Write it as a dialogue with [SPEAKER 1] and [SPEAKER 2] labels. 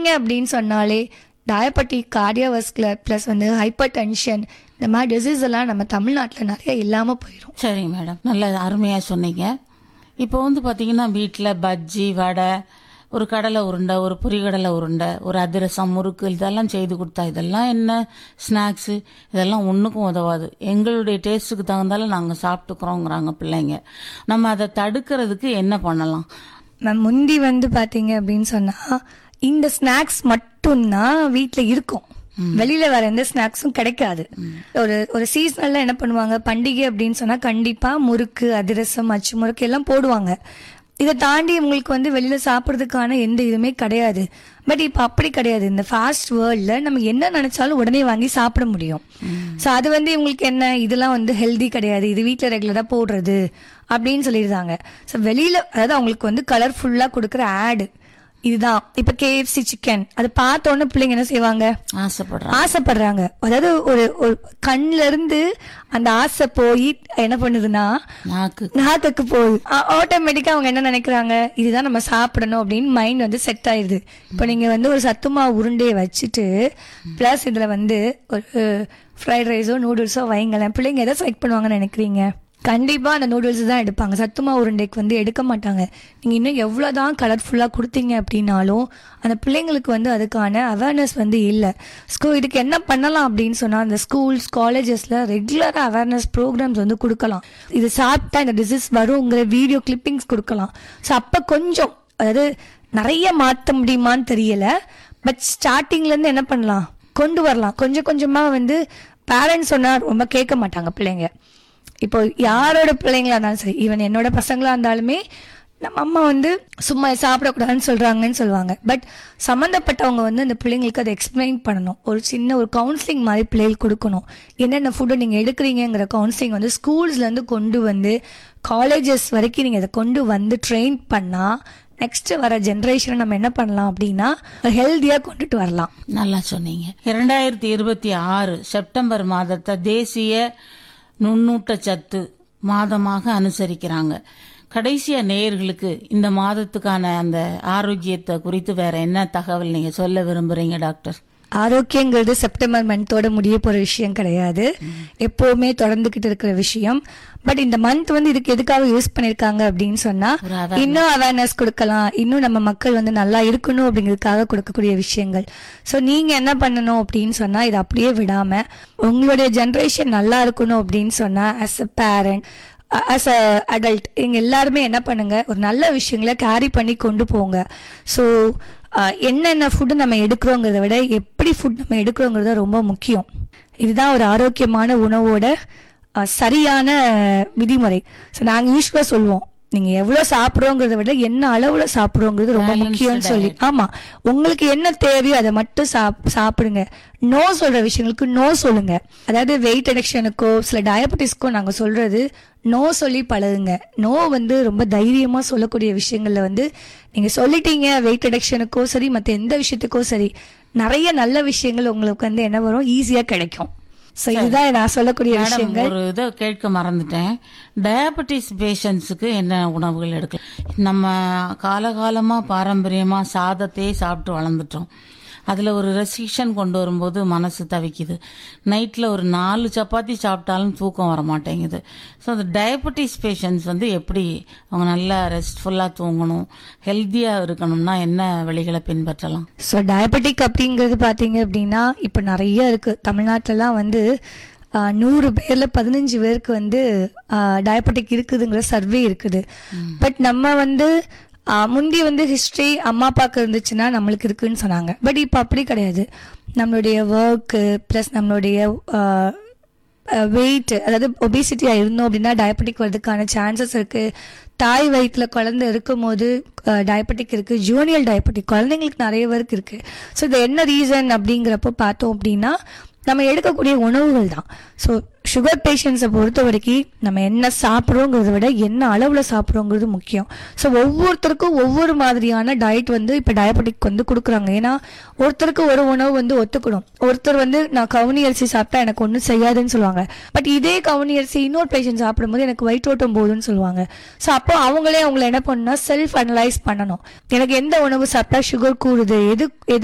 [SPEAKER 1] எடுத்தீங்க அப்படின்னு சொன்னாலே டயபெட்டிக் கார்டியோவஸ்குலர் ப்ளஸ் வந்து ஹைப்பர் டென்ஷன் இந்த மாதிரி டிசீஸ் எல்லாம் நம்ம தமிழ்நாட்டில் நிறைய இல்லாமல் போயிடும்
[SPEAKER 2] சரிங்க மேடம் நல்ல அருமையாக சொன்னீங்க இப்போ வந்து பார்த்தீங்கன்னா வீட்டில் பஜ்ஜி வடை ஒரு கடலை உருண்டை ஒரு பொரிகடலை உருண்டை ஒரு அதிரசம் முறுக்கு இதெல்லாம் செய்து கொடுத்தா இதெல்லாம் என்ன ஸ்நாக்ஸு இதெல்லாம் ஒன்றுக்கும் உதவாது எங்களுடைய டேஸ்ட்டுக்கு தகுந்தாலும் நாங்கள் சாப்பிட்டுக்கிறோங்கிறாங்க பிள்ளைங்க நம்ம அதை தடுக்கிறதுக்கு என்ன பண்ணலாம்
[SPEAKER 1] மேம் முந்தி வந்து பாத்தீங்க அப்படின்னு சொன்னா இந்த ஸ்நாக்ஸ் மட்டும்தான் வீட்ல இருக்கும் வெளியில வேற எந்த ஸ்நாக்ஸும் கிடைக்காது ஒரு ஒரு சீசனல்ல என்ன பண்ணுவாங்க பண்டிகை அப்படின்னு சொன்னா கண்டிப்பா முறுக்கு அதிரசம் அச்சு முறுக்கு எல்லாம் போடுவாங்க இதை தாண்டி உங்களுக்கு வந்து வெளியில சாப்பிட்றதுக்கான எந்த இதுவுமே கிடையாது பட் இப்போ அப்படி கிடையாது இந்த ஃபாஸ்ட் வேர்ல்ட்ல நம்ம என்ன நினைச்சாலும் உடனே வாங்கி சாப்பிட முடியும் ஸோ அது வந்து இவங்களுக்கு என்ன இதெல்லாம் வந்து ஹெல்தி கிடையாது இது வீட்டில் ரெகுலராக போடுறது அப்படின்னு சொல்லியிருந்தாங்க ஸோ வெளியில அதாவது அவங்களுக்கு வந்து கலர்ஃபுல்லாக கொடுக்குற ஆடு இதுதான் இப்ப கேஎஃப்சி சிக்கன் அது பார்த்த உடனே பிள்ளைங்க என்ன செய்வாங்க
[SPEAKER 2] ஆசைப்படுறாங்க
[SPEAKER 1] ஆசைப்படுறாங்க அதாவது ஒரு ஒரு கண்ணுல இருந்து அந்த ஆசை போய் என்ன பண்ணுதுன்னா
[SPEAKER 2] நாக்கு
[SPEAKER 1] நாக்குக்கு போகுது ஆட்டோமேட்டிக்கா அவங்க என்ன நினைக்கிறாங்க இதுதான் நம்ம சாப்பிடணும் அப்படின்னு மைண்ட் வந்து செட் ஆயிருது இப்போ நீங்க வந்து ஒரு சத்துமா உருண்டையை வச்சுட்டு பிளஸ் இதுல வந்து ஒரு ஃப்ரைட் ரைஸோ நூடுல்ஸோ வைங்களேன் பிள்ளைங்க எதை செலக்ட் பண்ணுவாங்கன்னு நினைக்கிறீங்க கண்டிப்பா அந்த நூடுல்ஸ் தான் எடுப்பாங்க சத்துமா உருண்டைக்கு வந்து எடுக்க மாட்டாங்க நீங்க இன்னும் எவ்வளவுதான் கலர்ஃபுல்லா கொடுத்தீங்க அப்படின்னாலும் அந்த பிள்ளைங்களுக்கு வந்து அதுக்கான அவேர்னஸ் வந்து இல்லை ஸ்கூல் இதுக்கு என்ன பண்ணலாம் அப்படின்னு சொன்னா அந்த ஸ்கூல்ஸ் காலேஜஸ்ல ரெகுலரா அவேர்னஸ் ப்ரோக்ராம்ஸ் வந்து கொடுக்கலாம் இது சாப்பிட்டா இந்த டிசீஸ் வருங்கிற வீடியோ கிளிப்பிங்ஸ் கொடுக்கலாம் ஸோ அப்ப கொஞ்சம் அதாவது நிறைய மாற்ற முடியுமான்னு தெரியல பட் ஸ்டார்டிங்ல இருந்து என்ன பண்ணலாம் கொண்டு வரலாம் கொஞ்சம் கொஞ்சமா வந்து பேரண்ட்ஸ் சொன்னா ரொம்ப கேட்க மாட்டாங்க பிள்ளைங்க இப்போ யாரோட பிள்ளைங்களா இருந்தாலும் சரி ஈவன் என்னோட பசங்களா இருந்தாலுமே நம்ம அம்மா வந்து சும்மா சாப்பிடக்கூடாதுன்னு சொல்றாங்கன்னு சொல்லுவாங்க பட் சம்மந்தப்பட்டவங்க வந்து அந்த பிள்ளைங்களுக்கு அதை எக்ஸ்பிளைன் பண்ணணும் ஒரு சின்ன ஒரு கவுன்சிலிங் மாதிரி பிள்ளைகளுக்கு கொடுக்கணும் என்னென்ன ஃபுட்டை நீங்கள் எடுக்கிறீங்கிற கவுன்சிலிங் வந்து ஸ்கூல்ஸ்லேருந்து கொண்டு வந்து காலேஜஸ் வரைக்கும் நீங்கள் இதை கொண்டு வந்து ட்ரெயின் பண்ணால் நெக்ஸ்ட் வர ஜென்ரேஷனை நம்ம என்ன பண்ணலாம் அப்படின்னா ஹெல்த்தியாக கொண்டுட்டு வரலாம்
[SPEAKER 2] நல்லா சொன்னீங்க இரண்டாயிரத்தி இருபத்தி ஆறு செப்டம்பர் மாதத்தை தேசிய நுண்ணூட்டச்சத்து மாதமாக அனுசரிக்கிறாங்க கடைசியா நேயர்களுக்கு இந்த மாதத்துக்கான அந்த ஆரோக்கியத்தை குறித்து வேற என்ன தகவல் நீங்க சொல்ல விரும்புறீங்க டாக்டர்
[SPEAKER 1] ஆரோக்கியங்கிறது செப்டம்பர் மந்தோட முடிய போற விஷயம் கிடையாது எப்பவுமே தொடர்ந்துகிட்டு இருக்கிற விஷயம் பட் இந்த மந்த் வந்து இதுக்கு எதுக்காக யூஸ் பண்ணிருக்காங்க அப்படின்னு சொன்னா
[SPEAKER 2] ஒரு awareness.
[SPEAKER 1] இன்னும் அவேர்னஸ் கொடுக்கலாம் இன்னும் நம்ம மக்கள் வந்து நல்லா இருக்கணும் அப்படிங்கிறதுக்காக கொடுக்கக்கூடிய விஷயங்கள் ஸோ நீங்க என்ன பண்ணணும் அப்படின்னு சொன்னா இதை அப்படியே விடாம உங்களுடைய ஜென்ரேஷன் நல்லா இருக்கணும் அப்படின்னு சொன்னா as a parent as a adult இங்க எல்லாருமே என்ன பண்ணுங்க ஒரு நல்ல விஷயங்களை கேரி பண்ணி கொண்டு போங்க ஸோ என்னென்ன ஃபுட்டு நம்ம எடுக்கிறோங்கிறத விட எப்படி ஃபுட் நம்ம எடுக்கிறோங்கிறது தான் ரொம்ப முக்கியம் இதுதான் ஒரு ஆரோக்கியமான உணவோட அஹ், சரியான விதிமுறை ஸோ நாங்கள் யூஸ்வலாக சொல்லுவோம் நீங்க எவ்வளவு சாப்பிடுறோங்கிறத விட என்ன அளவுல சாப்பிடுறோங்கிறது ரொம்ப
[SPEAKER 2] Balanced
[SPEAKER 1] முக்கியம்னு சொல்லி
[SPEAKER 2] diet.
[SPEAKER 1] ஆமா உங்களுக்கு என்ன தேவையோ அதை மட்டும் சாப்- சாப்பிடுங்க நோ சொல்ற விஷயங்களுக்கு நோ சொல்லுங்க அதாவது வெயிட் அடிக்ஷனுக்கோ சில டயபெட்டிஸ்க்கோ நாங்க சொல்றது நோ சொல்லி பழகுங்க நோ வந்து ரொம்ப தைரியமா சொல்லக்கூடிய விஷயங்கள்ல வந்து நீங்க சொல்லிட்டீங்க வெயிட் அடிக்ஷனுக்கோ சரி மத்த எந்த விஷயத்துக்கோ சரி நிறைய நல்ல விஷயங்கள் உங்களுக்கு வந்து என்ன வரும் ஈஸியா கிடைக்கும் சோ இதுதான் நான் சொல்லக்கூடிய
[SPEAKER 2] மேடம்
[SPEAKER 1] விஷயங்கள்
[SPEAKER 2] ஒரு இதை கேட்க மறந்துட்டேன் டயபெட்டிஸ் பேஷண்ட்ஸுக்கு என்ன உணவுகள் எடுக்கலாம் நம்ம காலகாலமா பாரம்பரியமா சாதத்தையே சாப்பிட்டு வளர்ந்துட்டோம் அதுல ஒரு ரெஸ்ட்ரிக்ஷன் கொண்டு வரும்போது மனசு தவிக்குது நைட்ல ஒரு நாலு சப்பாத்தி சாப்பிட்டாலும் தூக்கம் வர மாட்டேங்குது ஸோ அந்த டயபெட்டிஸ் பேஷண்ட்ஸ் வந்து எப்படி அவங்க நல்லா ரெஸ்ட்ஃபுல்லாக தூங்கணும் ஹெல்த்தியாக இருக்கணும்னா என்ன வழிகளை பின்பற்றலாம்
[SPEAKER 1] ஸோ டயபெட்டிக் அப்படிங்கிறது பார்த்தீங்க அப்படின்னா இப்போ நிறைய இருக்கு தமிழ்நாட்டிலலாம் வந்து ஆஹ், நூறு பேர்ல பதினஞ்சு பேருக்கு வந்து டயபெட்டிக் இருக்குதுங்கிற சர்வே இருக்குது பட் நம்ம வந்து ஆஹ், முந்தி வந்து ஹிஸ்ட்ரி அம்மா அப்பாவுக்கு இருந்துச்சுன்னா நம்மளுக்கு இருக்குன்னு சொன்னாங்க பட் இப்போ அப்படி கிடையாது நம்மளுடைய ஒர்க்கு ப்ளஸ் நம்மளுடைய வெயிட் அதாவது ஒபிசிட்டியாக இருந்தோம் அப்படின்னா டயபெட்டிக் வர்றதுக்கான சான்சஸ் இருக்கு தாய் வயிற்றுல குழந்தை இருக்கும்போது டயபெட்டிக் இருக்கு ஜூனியல் டயபெட்டிக் குழந்தைங்களுக்கு நிறைய பேருக்கு இருக்கு ஸோ இது என்ன ரீசன் அப்படிங்கிறப்போ பார்த்தோம் அப்படின்னா நம்ம எடுக்கக்கூடிய உணவுகள் தான் ஸோ சுகர் பேஷண்ட்ஸை பொறுத்த வரைக்கும் நம்ம என்ன சாப்பிட்றோங்கிறத விட என்ன அளவில் சாப்பிட்றோங்கிறது முக்கியம் ஸோ ஒவ்வொருத்தருக்கும் ஒவ்வொரு மாதிரியான டயட் வந்து இப்போ டயபெட்டிக் வந்து கொடுக்குறாங்க ஏன்னா ஒருத்தருக்கு ஒரு உணவு வந்து ஒத்துக்கணும் ஒருத்தர் வந்து நான் கவுனி அரிசி சாப்பிட்டா எனக்கு ஒன்றும் செய்யாதுன்னு சொல்லுவாங்க பட் இதே கவுனி அரிசி இன்னொரு பேஷண்ட் சாப்பிடும்போது எனக்கு வயிற்றோட்டம் போகுதுன்னு சொல்லுவாங்க ஸோ அப்போ அவங்களே அவங்கள என்ன பண்ணணும்னா செல்ஃப் அனலைஸ் பண்ணணும் எனக்கு எந்த உணவு சாப்பிட்டா சுகர் கூடுது எது எது